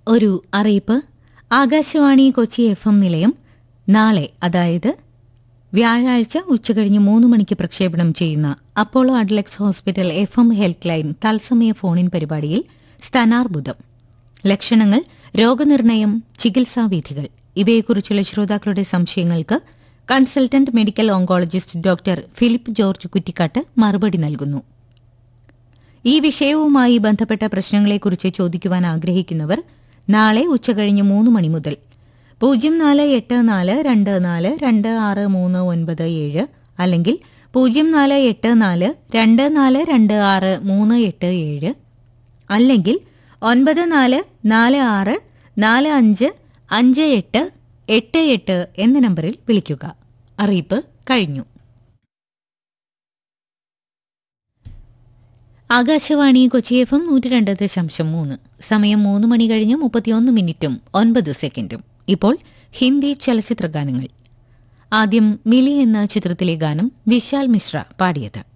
ഒരു അറിയിപ്പ് Akashvani Kochi F M നിലയം നാളെ അതായത് വ്യാഴാഴ്ച ഉച്ചകഴിഞ്ഞ് മൂന്ന് മണിക്ക് പ്രക്ഷേപണം ചെയ്യുന്ന Apollo Adlux hospital F M health line തത്സമയ ഫോണിൻ പരിപാടിയിൽ സ്ഥാനാർബുദം ലക്ഷണങ്ങൾ രോഗനിർണയം ചികിത്സാവിധികൾ ഇവയെക്കുറിച്ചുള്ള ശ്രോതാക്കളുടെ സംശയങ്ങൾക്ക് consultant medical oncologist doctor Philip George Kuttikkattu മറുപടി നൽകുന്നു ഈ വിഷയവുമായി ബന്ധപ്പെട്ട പ്രശ്നങ്ങളെക്കുറിച്ച് ചോദിക്കുവാൻ ആഗ്രഹിക്കുന്നവർ നാളെ ഉച്ചകഴിഞ്ഞ് മൂന്ന് മണി മുതൽ പൂജ്യം നാല് എട്ട് നാല് രണ്ട് നാല് രണ്ട് ആറ് മൂന്ന് ഒൻപത് ഏഴ് അല്ലെങ്കിൽ പൂജ്യം നാല് എട്ട് നാല് രണ്ട് നാല് രണ്ട് ആറ് മൂന്ന് എട്ട് ഏഴ് അല്ലെങ്കിൽ ഒൻപത് നാല് നാല് ആറ് നാല് അഞ്ച് അഞ്ച് എട്ട് എട്ട് എട്ട് എന്ന നമ്പറിൽ വിളിക്കുക അറിയിപ്പ് കഴിഞ്ഞു ആകാശവാണി കൊച്ചി എഫ് എം നൂറ്റി രണ്ട് ദശാംശം മൂന്ന് സമയം മൂന്ന് മണി കഴിഞ്ഞ് മുപ്പത്തിയൊന്ന് മിനിറ്റും ഒൻപത് സെക്കൻഡും ഇപ്പോൾ ഹിന്ദി ചലച്ചിത്ര ഗാനങ്ങൾ ആദ്യം മിലി എന്ന ചിത്രത്തിലെ ഗാനം വിശാൽ മിശ്ര പാടിയത്